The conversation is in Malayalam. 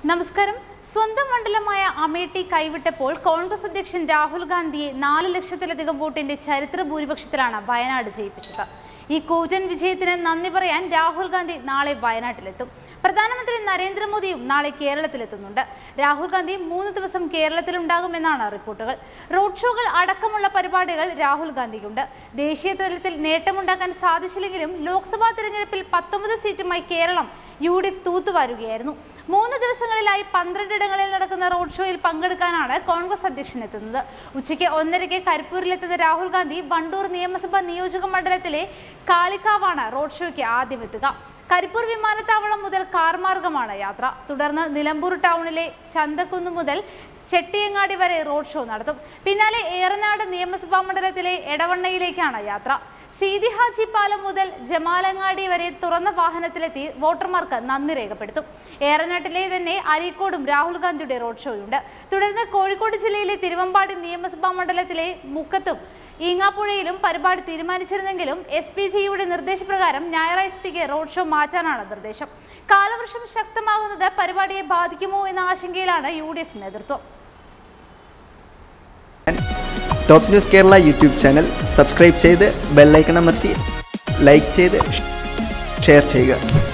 നമസ്കാരം സ്വന്തം മണ്ഡലമായ അമേഠി കൈവിട്ടപ്പോൾ കോൺഗ്രസ് അധ്യക്ഷൻ രാഹുൽ ഗാന്ധിയെ നാല് ലക്ഷത്തിലധികം വോട്ടിന്റെ ചരിത്ര ഭൂരിപക്ഷത്തിലാണ് വയനാട് ജയിപ്പിച്ചത് ഈ കൂറ്റൻ വിജയത്തിന് നന്ദി പറയാൻ രാഹുൽ ഗാന്ധി നാളെ വയനാട്ടിലെത്തും പ്രധാനമന്ത്രി നരേന്ദ്രമോദിയും നാളെ കേരളത്തിലെത്തുന്നുണ്ട് രാഹുൽ ഗാന്ധി മൂന്ന് ദിവസം കേരളത്തിലുണ്ടാകുമെന്നാണ് റിപ്പോർട്ടുകൾ റോഡ് ഷോകൾ അടക്കമുള്ള പരിപാടികൾ രാഹുൽ ഗാന്ധിക്കുണ്ട് ദേശീയ തലത്തിൽ നേട്ടമുണ്ടാക്കാൻ സാധിച്ചില്ലെങ്കിലും ലോക്സഭാ തെരഞ്ഞെടുപ്പിൽ പത്തൊമ്പത് സീറ്റുമായി കേരളം യു ഡി എഫ് തൂത്തുവാരുകയായിരുന്നു മൂന്ന് ദിവസങ്ങളിലായി പന്ത്രണ്ടിടങ്ങളിൽ നടക്കുന്ന റോഡ് ഷോയിൽ പങ്കെടുക്കാനാണ് കോൺഗ്രസ് അധ്യക്ഷൻ എത്തുന്നത് ഉച്ചയ്ക്ക് ഒന്നരയ്ക്ക് കരിപ്പൂരിലെത്തുന്ന രാഹുൽ ഗാന്ധി വണ്ടൂർ നിയമസഭാ നിയോജക മണ്ഡലത്തിലെ കാളിക്കാവാണ് റോഡ് ഷോയ്ക്ക് ആദ്യം എത്തുക കരിപ്പൂർ വിമാനത്താവളം മുതൽ കാർ മാർഗമാണ് യാത്ര തുടർന്ന് നിലമ്പൂർ ടൗണിലെ ചന്തക്കുന്ന് മുതൽ ചെട്ടിയങ്ങാടി വരെ റോഡ് ഷോ നടത്തും പിന്നാലെ ഏറനാട് നിയമസഭാ മണ്ഡലത്തിലെ എടവണ്ണയിലേക്കാണ് യാത്ര സീതി ഹാജി പാലം മുതൽ ജമാലങ്ങാടി വരെ തുറന്ന വാഹനത്തിലെത്തി വോട്ടർമാർക്ക് നന്ദി രേഖപ്പെടുത്തും ഏറനാട്ടിലെ തന്നെ അരീക്കോടും രാഹുൽ ഗാന്ധിയുടെ റോഡ് ഷോയുണ്ട് തുടർന്ന് കോഴിക്കോട് ജില്ലയിലെ തിരുവമ്പാടി നിയമസഭാ മണ്ഡലത്തിലെ മുക്കത്തും ഈങ്ങാപ്പുഴയിലും പരിപാടി തീരുമാനിച്ചിരുന്നെങ്കിലും എസ് പി ജിയുടെ നിർദ്ദേശപ്രകാരം ഞായറാഴ്ചത്തേക്ക് റോഡ് ഷോ മാറ്റാനാണ് നിർദ്ദേശം കാലവർഷം ശക്തമാകുന്നത് പരിപാടിയെ ബാധിക്കുമോ എന്ന ആശങ്കയിലാണ് യു ഡി എഫ് നേതൃത്വം top news Kerala YouTube channel subscribe ചെയ്ത് ബെല്ലൈക്കൺ അമർത്തി ലൈക്ക് ചെയ്ത് ഷെയർ ചെയ്യുക